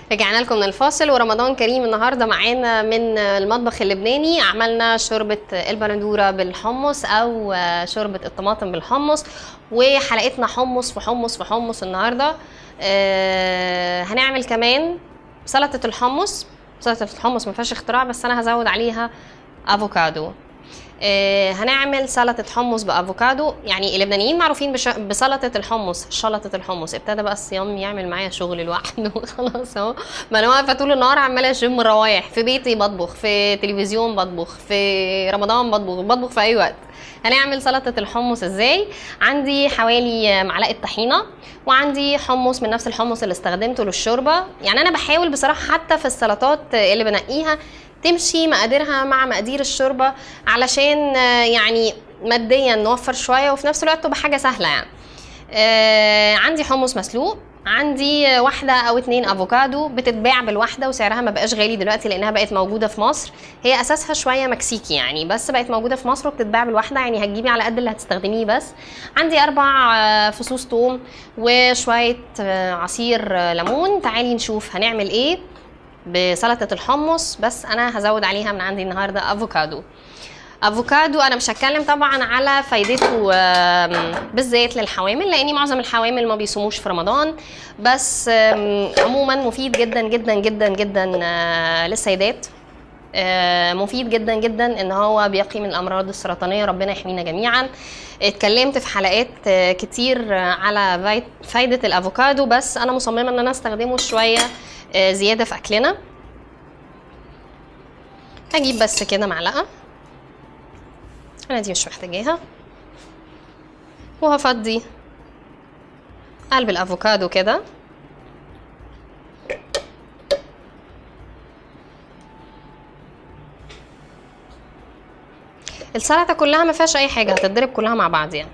رجعنا لكم من الفاصل ورمضان كريم النهارده معانا من المطبخ اللبناني عملنا شوربه البندوره بالحمص او شوربه الطماطم بالحمص وحلقتنا حمص في حمص في حمص النهارده آه هنعمل كمان سلطه الحمص سلطه الحمص ما فيهاش اختراع بس انا هزود عليها افوكادو آه هنعمل سلطة حمص بأفوكادو يعني اللبنانيين معروفين بش... بسلطة الحمص شلطة الحمص ابتدى بقى الصيام يعمل معايا شغل لوحده خلاص اهو ما انا واقفة طول النهار عمالة اشم روايح في بيتي بطبخ في تلفزيون بطبخ في رمضان بطبخ بطبخ في اي وقت هنعمل سلطة الحمص ازاي عندي حوالي معلقة طحينة وعندي حمص من نفس الحمص اللي استخدمته للشوربة يعني انا بحاول بصراحة حتى في السلطات اللي بنقيها تمشي مقاديرها مع مقادير الشوربه علشان يعني ماديا نوفر شويه وفي نفس الوقت تبقى حاجه سهله يعني آه عندي حمص مسلوق عندي واحدة أو اتنين أفوكادو بتتباع بالواحدة وسعرها ما بقاش غالي دلوقتي لأنها بقت موجودة في مصر هي أساسها شوية مكسيكي يعني بس بقت موجودة في مصر وبتتباع بالواحدة يعني هتجيبي على قد اللي هتستخدميه بس عندي أربع فصوص توم وشوية عصير ليمون تعالي نشوف هنعمل إيه بسلطه الحمص بس انا هزود عليها من عندي النهارده افوكادو افوكادو انا مش هتكلم طبعا على فايدته بالذات للحوامل لان معظم الحوامل ما بيصوموش في رمضان بس عموما مفيد جدا جدا جدا جدا للسيدات مفيد جدا جدا ان هو بيقي من الامراض السرطانيه ربنا يحمينا جميعا اتكلمت في حلقات كتير على فايده الافوكادو بس انا مصممه ان انا استخدمه شويه زياده في اكلنا هجيب بس كده معلقه انا دي مش محتاجاها وهفضي قلب الافوكادو كده السلطه كلها ما فيهاش اي حاجه هتتضرب كلها مع بعض يعني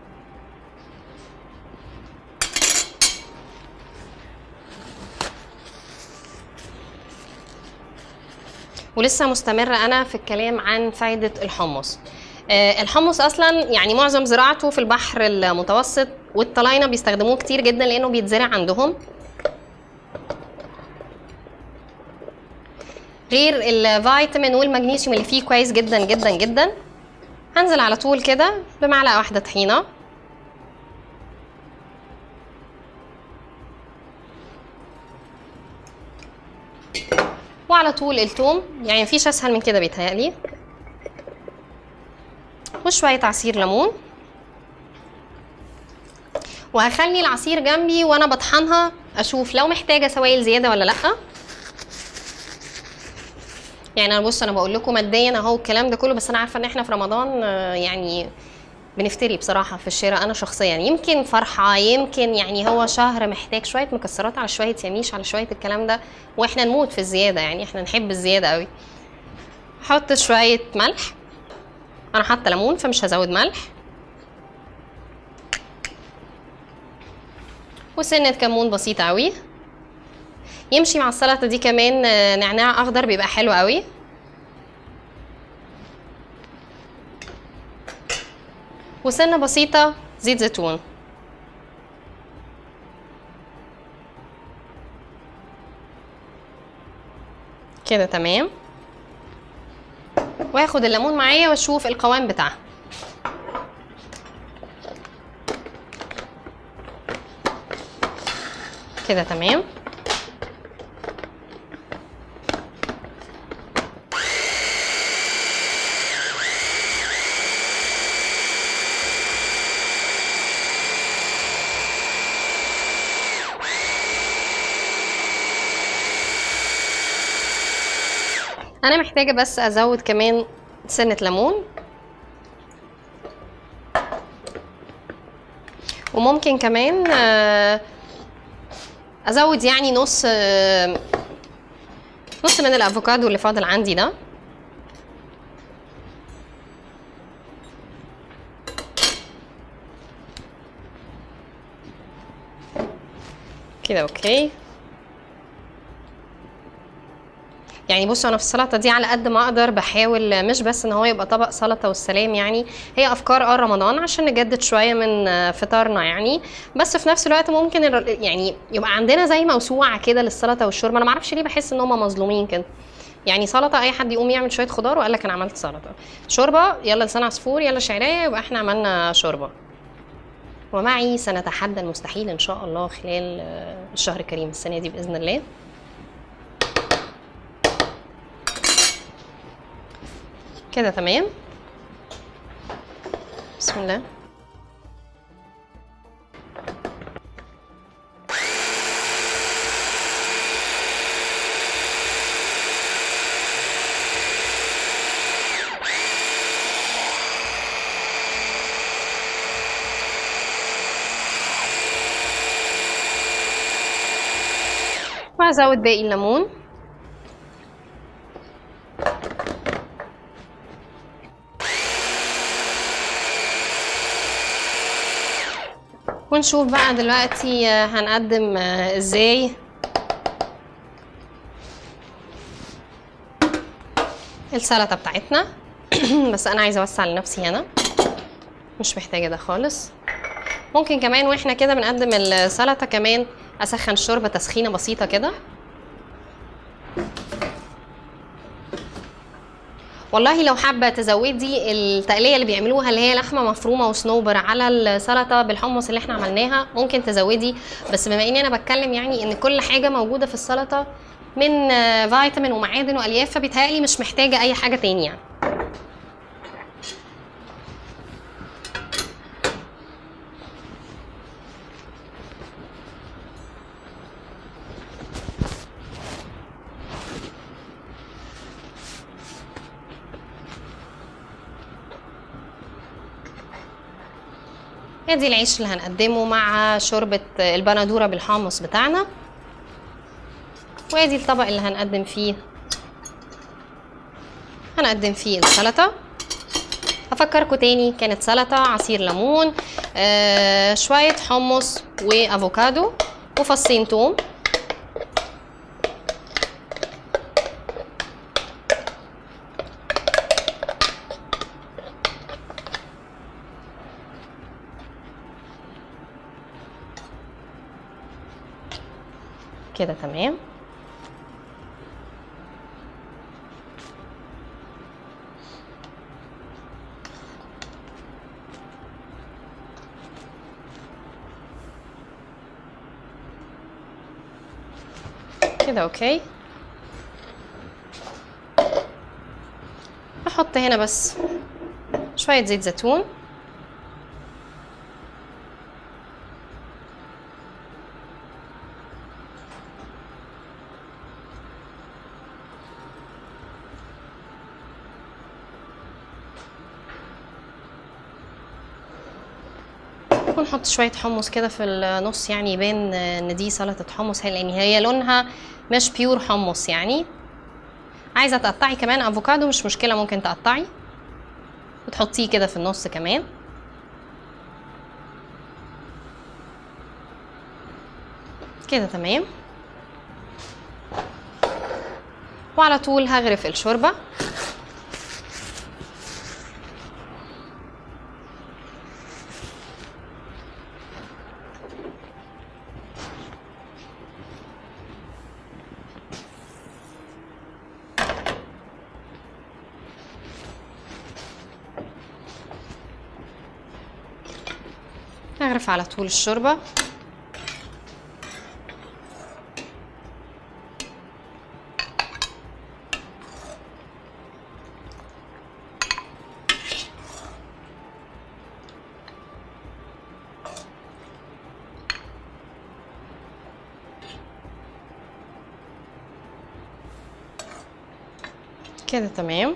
ولسه مستمرة أنا في الكلام عن فايدة الحمص آه الحمص أصلا يعني معظم زراعته في البحر المتوسط والطلاينة بيستخدموه كتير جدا لأنه بيتزرع عندهم غير الفيتامين والمغنيسيوم اللي فيه كويس جدا جدا جدا هنزل على طول كده بمعلقة واحدة طحينة وعلى طول التوم يعني مفيش اسهل من كده بيتهيألي وشوية عصير ليمون وهخلي العصير جنبي وانا بطحنها اشوف لو محتاجه سوائل زياده ولا لا يعني انا بص انا بقول لكم ماديا اهو الكلام ده كله بس انا عارفه ان احنا في رمضان يعني بنفتري بصراحة في الشراء أنا شخصيا يمكن فرحة يمكن يعني هو شهر محتاج شوية مكسرات على شوية يميش على شوية الكلام ده وإحنا نموت في الزيادة يعني إحنا نحب الزيادة قوي أحط شوية ملح أنا حاطة ليمون فمش هزود ملح وسنة كمون بسيطة قوي يمشي مع السلطة دي كمان نعناع أخضر بيبقى حلو قوي وسنة بسيطة زيت زيتون كده تمام واخد الليمون معايا واشوف القوام بتاعها كده تمام انا محتاجه بس ازود كمان سنه ليمون وممكن كمان ازود يعني نص نص من الافوكادو اللي فاضل عندي ده كده اوكي يعني بصوا انا في السلطه دي على قد ما اقدر بحاول مش بس ان هو يبقى طبق سلطه والسلام يعني هي افكار اه رمضان عشان نجدد شويه من آه، فطارنا يعني بس في نفس الوقت ممكن الر- يعني يبقى عندنا زي موسوعه كده للسلطه والشوربه انا ما اعرفش ليه بحس ان هم مظلومين كده يعني سلطه اي حد يقوم يعمل شويه خضار وقال لك انا عملت سلطه شوربه يلا لسان عصفور يلا شعريه يبقى احنا عملنا شوربه ومعي سنتحدى المستحيل ان شاء الله خلال آه، الشهر الكريم السنه دي باذن الله كده تمام بسم الله وهزود باقي الليمون ونشوف بقى دلوقتي آه، هنقدم آه، ازاي السلطة بتاعتنا بس انا عايزة اوسع لنفسي هنا مش محتاجة ده خالص ممكن كمان واحنا كده بنقدم السلطة كمان اسخن الشوربة تسخينة بسيطة كده والله لو حابه تزودي التقليه اللي بيعملوها اللي هي لحمه مفرومه وصنوبر على السلطه بالحمص اللي احنا عملناها ممكن تزودي بس بما اني انا بتكلم يعني ان كل حاجه موجوده في السلطه من آه، فيتامين ومعادن والياف فبيتهيألي مش محتاجه اي حاجه تاني يعني ادي العيش اللي هنقدمه مع شوربة البندورة بالحمص بتاعنا وادي الطبق اللي هنقدم فيه هنقدم فيه السلطة هفكركم تاني كانت سلطة عصير ليمون آه شوية حمص وافوكادو وفصين توم كده تمام كده اوكي احط هنا بس شوية زيت زيتون ونحط شوية حمص كده في النص يعني يبان ان دي سلطة حمص هي لان هي لونها مش بيور حمص يعني عايزة تقطعي كمان افوكادو مش مشكلة ممكن تقطعي وتحطيه كده في النص كمان كده تمام وعلى طول هغرف الشوربة هغرف على طول الشوربة كده تمام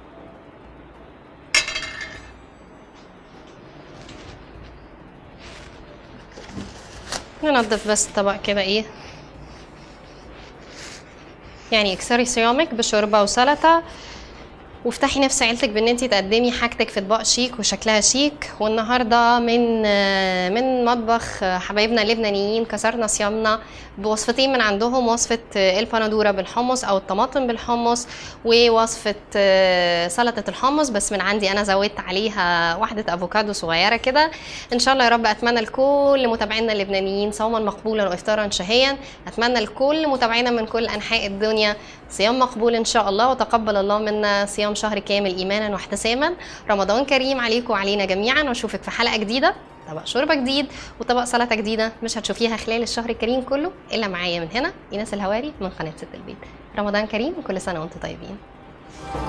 ننضف بس الطبق كده ايه يعني اكسري صيامك بشوربة وسلطة وافتحي نفس عيلتك بان انت تقدمي حاجتك في اطباق شيك وشكلها شيك والنهارده من آه، من مطبخ آه، حبايبنا اللبنانيين كسرنا صيامنا بوصفتين من عندهم وصفه آه، البندوره بالحمص او الطماطم بالحمص ووصفه آه، سلطه الحمص بس من عندي انا زودت عليها واحده افوكادو صغيره كده ان شاء الله يا رب اتمنى لكل متابعينا اللبنانيين صوما مقبولا وافطارا شهيا اتمنى لكل متابعينا من كل انحاء الدنيا صيام مقبول ان شاء الله وتقبل الله منا صيام شهر كامل ايمانا واحتساما رمضان كريم عليكم وعلينا جميعا واشوفك في حلقه جديده طبق شوربه جديد وطبق سلطه جديده مش هتشوفيها خلال الشهر الكريم كله الا معايا من هنا ايناس الهواري من قناه ست البيت رمضان كريم وكل سنه وانتم طيبين